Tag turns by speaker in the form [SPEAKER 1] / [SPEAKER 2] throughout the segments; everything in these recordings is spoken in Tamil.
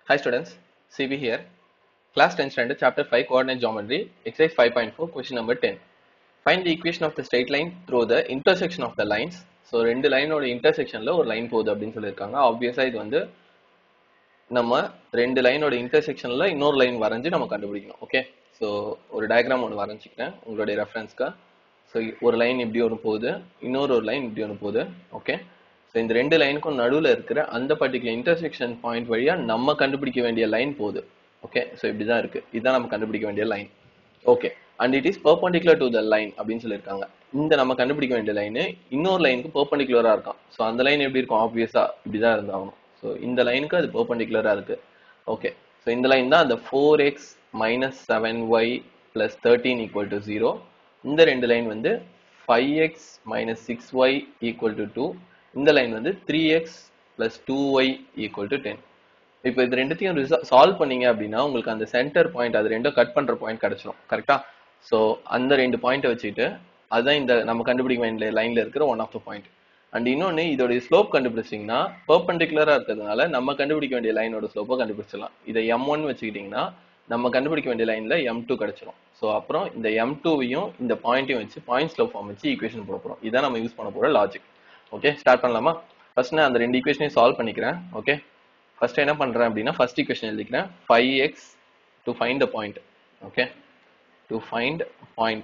[SPEAKER 1] Hi students, CB here. Class 10 standard chapter 5 coordinate geometry, exercise 5.4 question number 10. Find the equation of the straight line through the intersection of the lines. So ரெண்டு லைனோட இன்டர்செக்ஷனில் ஒரு லைன் போகுது அப்படின்னு சொல்லியிருக்காங்க ஆப்வியஸாக இது வந்து நம்ம ரெண்டு லைனோட இன்டர்செக்ஷனில் இன்னொரு லைன் வரைஞ்சி நம்ம கண்டுபிடிக்கணும் ஓகே ஸோ ஒரு டயக்ராம் ஒன்று வரைஞ்சிக்கிறேன் உங்களுடைய ரெஃபரன்ஸ்க்காக ஸோ ஒரு லைன் இப்படி ஒன்று போகுது இன்னொரு ஒரு லைன் இப்படி ஒன்று போகுது ஓகே ஸோ இந்த ரெண்டு லைனுக்கும் நடுவில் இருக்கிற அந்த பர்டிகுலர் இன்டர்செக்ஷன் பாயிண்ட் வழியாக நம்ம கண்டுபிடிக்க வேண்டிய லைன் போகுது ஓகே ஸோ இப்படி தான் இருக்குது இதுதான் நம்ம கண்டுபிடிக்க வேண்டிய line okay and it is perpendicular to the line அப்படின்னு சொல்லியிருக்காங்க இந்த நம்ம கண்டுபிடிக்க வேண்டிய லைனு இன்னொரு லைனுக்கு பர்பண்டிகுலராக இருக்கும் ஸோ அந்த லைன் எப்படி இருக்கும் ஆப்வியஸாக இப்படி தான் இருந்தாகணும் ஸோ இந்த லைனுக்கு அது பர்பண்டிகுலராக இருக்குது ஓகே ஸோ இந்த லைன் தான் அந்த four x minus seven y plus thirteen equal to zero இந்த ரெண்டு லைன் வந்து five x minus six y equal to two இந்த லைன் வந்து three x plus two y equal to ten இப்போ இது ரெண்டுத்தையும் சால்வ் பண்ணீங்க அப்படின்னா உங்களுக்கு அந்த சென்டர் பாயிண்ட் அது ரெண்டும் கட் பண்ற பாயிண்ட் கிடைச்சிரும் கரெக்டா ஸோ அந்த ரெண்டு பாயிண்ட்டை வச்சுட்டு அதுதான் இந்த நம்ம கண்டுபிடிக்க வேண்டிய லைன்ல இருக்கிற one of the point and இன்னொன்று இதோடைய ஸ்லோப் கண்டுபிடிச்சிங்கன்னா பெர்பெண்டிகுலரா இருக்கிறதுனால நம்ம கண்டுபிடிக்க வேண்டிய லைனோட ஸ்லோப்பை கண்டுபிடிச்சிடலாம் இதை எம் ஒன் வச்சுக்கிட்டிங்கன்னா நம்ம கண்டுபிடிக்க வேண்டிய லைன்ல எம் டூ கிடைச்சிரும் ஸோ அப்புறம் இந்த எம் டூவையும் இந்த பாயிண்ட்டையும் வச்சு பாயிண்ட் ஸ்லோப் ஃபார்ம் வச்சு ஈக்குவேஷன் போட போகிறோம் இதான் நம்ம யூஸ் பண்ண போகிற லாஜிக் ஓகே ஸ்டார்ட் பண்ணலாமா ஃபர்ஸ்ட் நான் அந்த ரெண்டு ஈக்குவேஷனையும் சால்வ் பண்ணிக்கிறேன் ஓகே ஃபர்ஸ்ட் என்ன பண்றேன் அப்படின்னா ஃபர்ஸ்ட் ஈக்குவேஷன் எழுதிக்கிறேன் five x to find the point okay to find point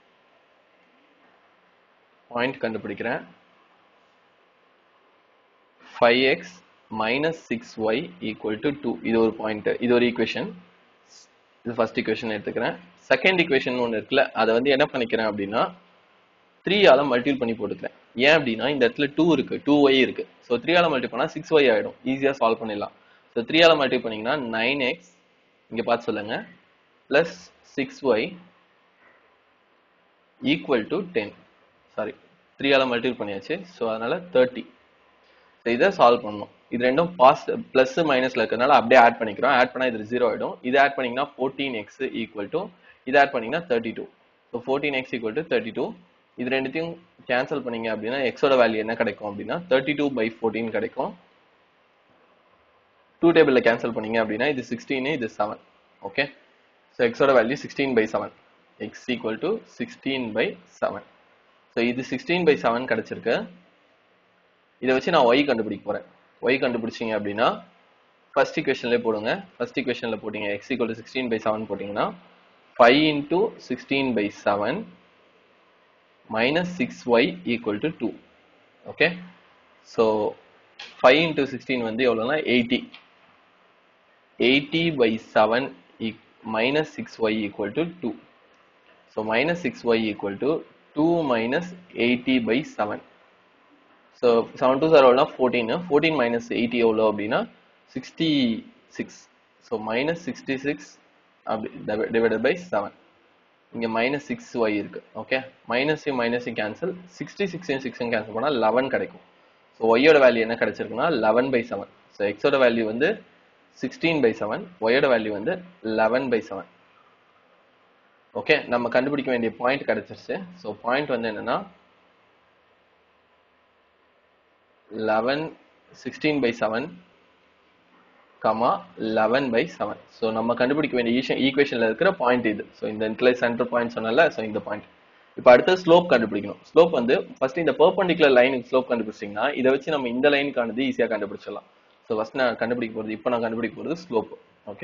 [SPEAKER 1] point கண்டுபிடிக்கிறேன் five x minus six y equal to two இது ஒரு பாயிண்ட் இது ஒரு ஈக்குவேஷன் இது ஃபர்ஸ்ட் ஈக்குவேஷன் எடுத்துக்கிறேன் செகண்ட் ஈக்குவேஷன் ஒன்று இருக்குல்ல அதை வந்து என்ன பண்ணிக்கிறேன் அப்படின்னா த்ரீ ஆல மல்டிபிள் பண்ணி போட்டுக்கிறேன் ஏன் அப்படின்னா இந்த இடத்துல டூ இருக்கு டூ ஒய் இருக்கு ஸோ த்ரீ ஆல மல்டிபிள் பண்ணா சிக்ஸ் ஒய் ஆயிடும் ஈஸியா சால்வ் பண்ணிடலாம் ஸோ த்ரீ ஆல மல்டிபிள் பண்ணீங்கன்னா நைன் எக்ஸ் இங்க பார்த்து சொல்லுங்க plus six y equal to ten sorry three ஆல மல்டிபிள் பண்ணியாச்சு ஸோ அதனால தேர்ட்டி ஸோ இதை சால்வ் பண்ணணும் இது ரெண்டும் பாஸ் பிளஸ் மைனஸ்ல இருக்கிறதுனால அப்படியே ஆட் பண்ணிக்கிறோம் ஆட் பண்ணா இது ஜீரோ ஆயிடும் இது ஆட் பண்ணீங்கன்னா ஃபோர்டீன் எக்ஸ் ஈக்குவல் டு இது ஆட் பண்ணீங்கன்னா thirty two so fourteen x equal to thirty two இது ரெண்டுத்தையும் கேன்சல் பண்ணீங்க அப்படின்னா எக்ஸோட வேல்யூ என்ன கிடைக்கும் அப்படின்னா தேர்ட்டி டூ பை ஃபோர்டீன் கிடைக்கும் டூ டேபிளில் கேன்சல் பண்ணீங்க அப்படின்னா இது சிக்ஸ்டீனு இது செவன் ஓகே ஸோ எக்ஸோட value sixteen by seven x equal to sixteen by seven so இது சிக்ஸ்டீன் பை செவன் கிடைச்சிருக்கு இதை வச்சு நான் ஒய் கண்டுபிடிக்க போகிறேன் ஒய் கண்டுபிடிச்சிங்க அப்படின்னா ஃபர்ஸ்ட் இக்குவேஷன்லேயே போடுங்க ஃபர்ஸ்ட் இக்குவேஷனில் போட்டிங்க x equal to sixteen by seven போட்டிங்கன்னா five into sixteen by seven minus 6y equal to 2 okay so 5 into 16 வந்து எவ்வளவுனா 80 80 by 7 e minus 6y equal to 2 so minus 6y equal to 2 minus 80 by 7 so 7 2 are எவ்வளவுனா 14 14 minus 80 எவ்வளவு அப்படின்னா 66 so minus 66 divided by 7 இங்க மைனஸ் சிக்ஸ் ஒய் இருக்கு ஓகே மைனஸையும் மைனஸையும் கேன்சல் சிக்ஸ்டி சிக்ஸையும் சிக்ஸையும் கேன்சல் பண்ணால் லெவன் கிடைக்கும் ஸோ ஒய்யோட வேல்யூ என்ன கிடைச்சிருக்குன்னா லெவன் பை செவன் ஸோ எக்ஸோட வேல்யூ வந்து சிக்ஸ்டீன் பை செவன் ஒய்யோட வேல்யூ வந்து லெவன் பை செவன் ஓகே நம்ம கண்டுபிடிக்க வேண்டிய பாயிண்ட் கிடைச்சிருச்சு ஸோ பாயிண்ட் வந்து என்னன்னா eleven sixteen by seven comma eleven by seven so நம்ம கண்டுபிடிக்க வேண்டிய ஈஷன் ஈக்குவேஷனில் இருக்கிற பாயிண்ட் இது ஸோ இந்த இடத்துல சென்டர் பாயிண்ட் சொன்னால ஸோ இந்த பாயிண்ட் இப்போ அடுத்து ஸ்லோப் கண்டுபிடிக்கணும் ஸ்லோப் வந்து ஃபர்ஸ்ட் இந்த பெர்பண்டிகுலர் லைனுக்கு ஸ்லோப் கண்டுபிடிச்சிங்கன்னா இதை வச்சு நம்ம இந்த லைனுக்கானது ஈஸியாக கண்டுபிடிச்சிடலாம் ஸோ ஃபர்ஸ்ட் நான் கண்டுபிடிக்க போகிறது இப்போ நான் கண்டுபிடிக்க போகிறது slope okay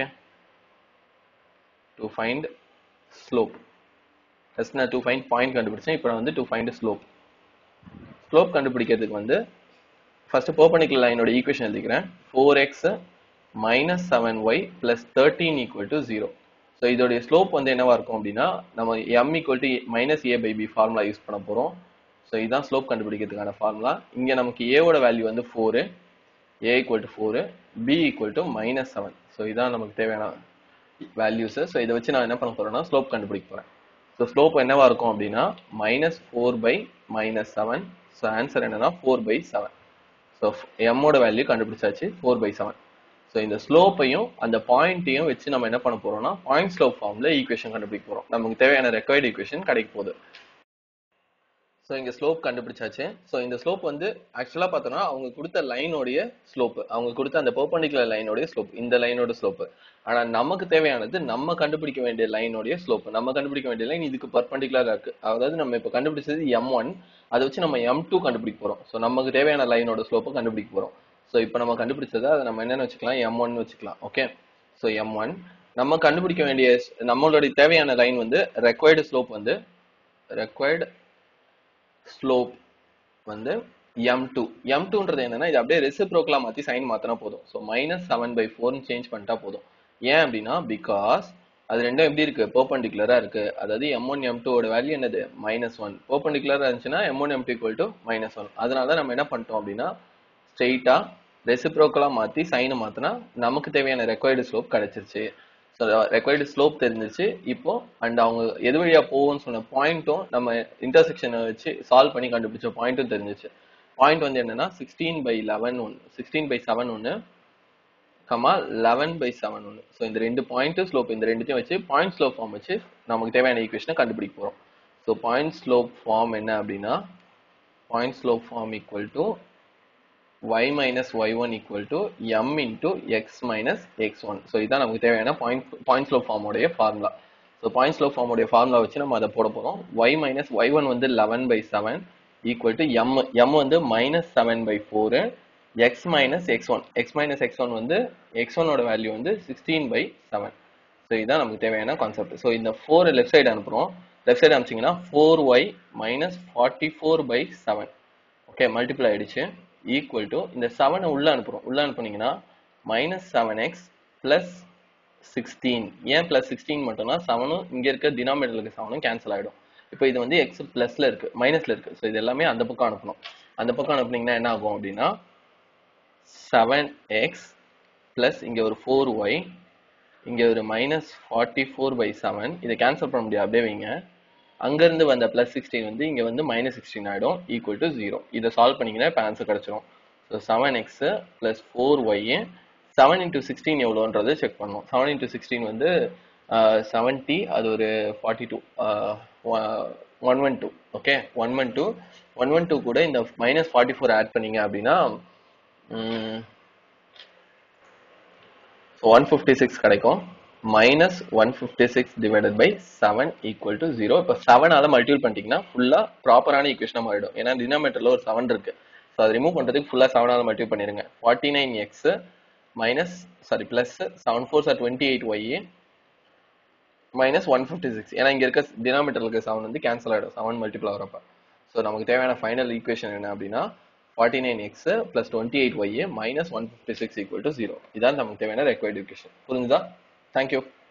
[SPEAKER 1] to find slope first நான் டூ ஃபைண்ட் பாயிண்ட் கண்டுபிடிச்சேன் இப்போ நான் வந்து டூ ஃபைண்ட் ஸ்லோப் ஸ்லோப் கண்டுபிடிக்கிறதுக்கு வந்து ஃபர்ஸ்ட் பெர்பண்டிகுலர் லைனோட ஈக்குவேஷன் எழுதிக்கிறேன் four x minus seven y plus thirteen equal to zero so இதோடைய ஸ்லோப் வந்து என்னவா இருக்கும் அப்படின்னா நம்ம m equal to minus a by b formula use பண்ண போகிறோம் ஸோ இதுதான் ஸ்லோப் கண்டுபிடிக்கிறதுக்கான ஃபார்முலா இங்கே நமக்கு ஏவோட வேல்யூ வந்து four a equal to four b equal to minus seven so இதான் நமக்கு தேவையான வேல்யூஸு ஸோ இதை வச்சு நான் என்ன பண்ண போகிறேன்னா ஸ்லோப் கண்டுபிடிக்க போகிறேன் ஸோ ஸ்லோப் என்னவா இருக்கும் அப்படின்னா minus four by minus seven so answer என்னன்னா ஃபோர் பை செவன் ஸோ எம்மோட வேல்யூ கண்டுபிடிச்சாச்சு ஃபோர் பை செவன் ஸோ இந்த ஸ்லோப்பையும் அந்த பாயிண்ட்டையும் வச்சு நம்ம என்ன பண்ண போறோம்னா பாயிண்ட் ஸ்லோப் ஃபார்ம்ல ஈக்குவேஷன் கண்டுபிடிக்க போறோம் நமக்கு தேவையான ரெக்வயர்டு ஈக்குவேஷன் கிடைக்க போகுது ஸோ இங்க ஸ்லோப் கண்டுபிடிச்சாச்சு ஸோ இந்த ஸ்லோப் வந்து ஆக்சுவலா பார்த்தோம்னா அவங்க கொடுத்த லைனோடைய ஸ்லோப் அவங்க கொடுத்த அந்த பெர்பெண்டிகுலர் லைனோடைய ஸ்லோப் இந்த லைனோட ஸ்லோப் ஆனா நமக்கு தேவையானது நம்ம கண்டுபிடிக்க வேண்டிய லைனோடைய ஸ்லோப் நம்ம கண்டுபிடிக்க வேண்டிய லைன் இதுக்கு பர்பெண்டிகுலரா இருக்கு அதாவது நம்ம இப்போ கண்டுபிடிச்சது எம் ஒன் அதை வச்சு நம்ம எம் டூ கண்டுபிடிக்க போறோம் ஸோ நமக்கு தேவையான லைனோட ஸ்லோப்பை கண்டுபிடிக்க போறோம் ஸோ இப்போ நம்ம கண்டுபிடிச்சதை அதை நம்ம என்னன்னு வச்சுக்கலாம் எம் ஒன் வச்சுக்கலாம் ஓகே ஸோ எம் ஒன் நம்ம கண்டுபிடிக்க வேண்டிய நம்மளுடைய தேவையான லைன் வந்து ரெக்வயர்டு ஸ்லோப் வந்து ரெக்வயர்டு ஸ்லோப் வந்து எம் டூ எம் டூன்றது என்னன்னா இது அப்படியே ரெசிப்ரோக்கலா மாத்தி சைன் மாத்தினா போதும் ஸோ மைனஸ் செவன் பை ஃபோர்னு சேஞ்ச் பண்ணிட்டா போதும் ஏன் அப்படின்னா பிகாஸ் அது ரெண்டும் எப்படி இருக்கு பெர்பெண்டிகுலரா இருக்கு அதாவது எம் ஒன் எம் டூவோட வேல்யூ என்னது மைனஸ் ஒன் பெர்பெண்டிகுலரா இருந்துச்சுன்னா m one m two equal to minus one அதனால தான் நம்ம என்ன பண்ணிட்டோம் அப்படின்னா ஸ்ட்ரெயிட்டா ரெசிப்ரோக்கலா மாத்தி சைனை மாத்தினா நமக்கு தேவையான ரெக்வயர்டு ஸ்லோப் கிடைச்சிருச்சு ஸோ ரெக்வயர்டு ஸ்லோப் தெரிஞ்சிச்சு இப்போ அண்ட் அவங்க எது வழியா போகும்னு சொன்ன பாயிண்ட்டும் நம்ம இன்டர்செக்ஷனை வச்சு சால்வ் பண்ணி கண்டுபிடிச்ச பாயிண்ட்டும் தெரிஞ்சிச்சு பாயிண்ட் வந்து என்னன்னா சிக்ஸ்டீன் பை லெவன் ஒன்று சிக்ஸ்டீன் பை செவன் ஒன்று கமா லெவன் பை செவன் ஒன்று ஸோ இந்த ரெண்டு பாயிண்ட் ஸ்லோப் இந்த ரெண்டுத்தையும் வச்சு பாயிண்ட் ஸ்லோப் ஃபார்ம் வச்சு நமக்கு தேவையான ஈக்குவேஷனை கண்டுபிடிக்க போகிறோம் ஸோ பாயிண்ட் ஸ்லோப் ஃபார்ம் என்ன அப்படின்னா point slope form equal to y minus y1 equal to m into x minus x1 so இதான் நமக்கு தேவையான பாயிண்ட் பாயிண்ட் ஸ்லோப் ஃபார்மோடைய ஃபார்முலா ஸோ பாயிண்ட் ஸ்லோப் ஃபார்மோடைய ஃபார்முலா வச்சு நம்ம அதை போட போகிறோம் y minus y1 வந்து eleven by seven equal to m m வந்து minus seven by four x minus x one x minus x one வந்து எக்ஸ் ஒனோட வேல்யூ வந்து சிக்ஸ்டீன் பை செவன் ஸோ இதுதான் நமக்கு தேவையான கான்செப்ட் ஸோ இந்த ஃபோர் லெஃப்ட் சைடு அனுப்புகிறோம் லெஃப்ட் சைடு அனுப்பிச்சிங்கன்னா four Y minus forty four by seven okay multiply ஆயிடுச்சு ஈக்குவல் டு இந்த செவனை உள்ள அனுப்புறோம் உள்ள அனுப்புனீங்கன்னா minus seven x plus sixteen ஏன் பிளஸ் சிக்ஸ்டீன் மட்டும்னா செவனும் இங்க இருக்க டினாமினேட்டர் இருக்க செவனும் கேன்சல் ஆயிடும் இப்போ இது வந்து எக்ஸ் பிளஸ்ல இருக்கு மைனஸ்ல இருக்கு ஸோ இது எல்லாமே அந்த பக்கம் அனுப்பணும் அந்த பக்கம் அனுப்புனீங்கன்னா என்ன ஆகும் அப்படின்னா செவன் எக்ஸ் பிளஸ் இங்க ஒரு ஃபோர் ஒய் இங்க ஒரு minus forty four by seven இதை கேன்சல் பண்ண முடியாது அப்படியே வைங்க அங்கிருந்து வந்த பிளஸ் சிக்ஸ்டீன் வந்து இங்க வந்து மைனஸ் சிக்ஸ்டீன் ஆயிடும் ஈக்குவல் டு ஜீரோ இதை சால்வ் பண்ணீங்கன்னா இப்போ ஆன்சர் கிடைச்சிரும் so seven x plus four y seven into sixteen எவ்வளோன்றது செக் பண்ணணும் செவன் இன்டூ சிக்ஸ்டீன் வந்து செவன்ட்டி அது ஒரு forty two one one two okay one one two one one two கூட இந்த மைனஸ் ஃபார்ட்டி ஃபோர் ஆட் பண்ணீங்க அப்படின்னா ஒன் ஃபிஃப்டி சிக்ஸ் கிடைக்கும் minus one fifty six divided by seven equal to zero இப்போ செவனால மல்டிபிள் பண்ணிட்டீங்கன்னா ஃபுல்லா ப்ராப்பரான ஈக்குவேஷனாக மாறிடும் ஏன்னா டினாமேட்டர்ல ஒரு செவன் இருக்கு ஸோ அதை ரிமூவ் பண்றதுக்கு ஃபுல்லா செவனால மல்டிபிள் பண்ணிருங்க forty nine x minus sorry plus seven four sir twenty eight y minus one fifty six ஏன்னா இங்க இருக்க டினாமேட்டர்ல இருக்க செவன் வந்து கேன்சல் ஆயிடும் செவன் மல்டிபிள் ஆகிறப்ப ஸோ நமக்கு தேவையான ஃபைனல் ஈக்குவேஷன் என்ன அப்படின்னா forty nine x plus twenty eight y minus one fifty six equal to zero இதான் நமக்கு தேவையான ரெக்வயர்ட் ஈக்குவேஷன் புரிஞ்சுதா Thank you.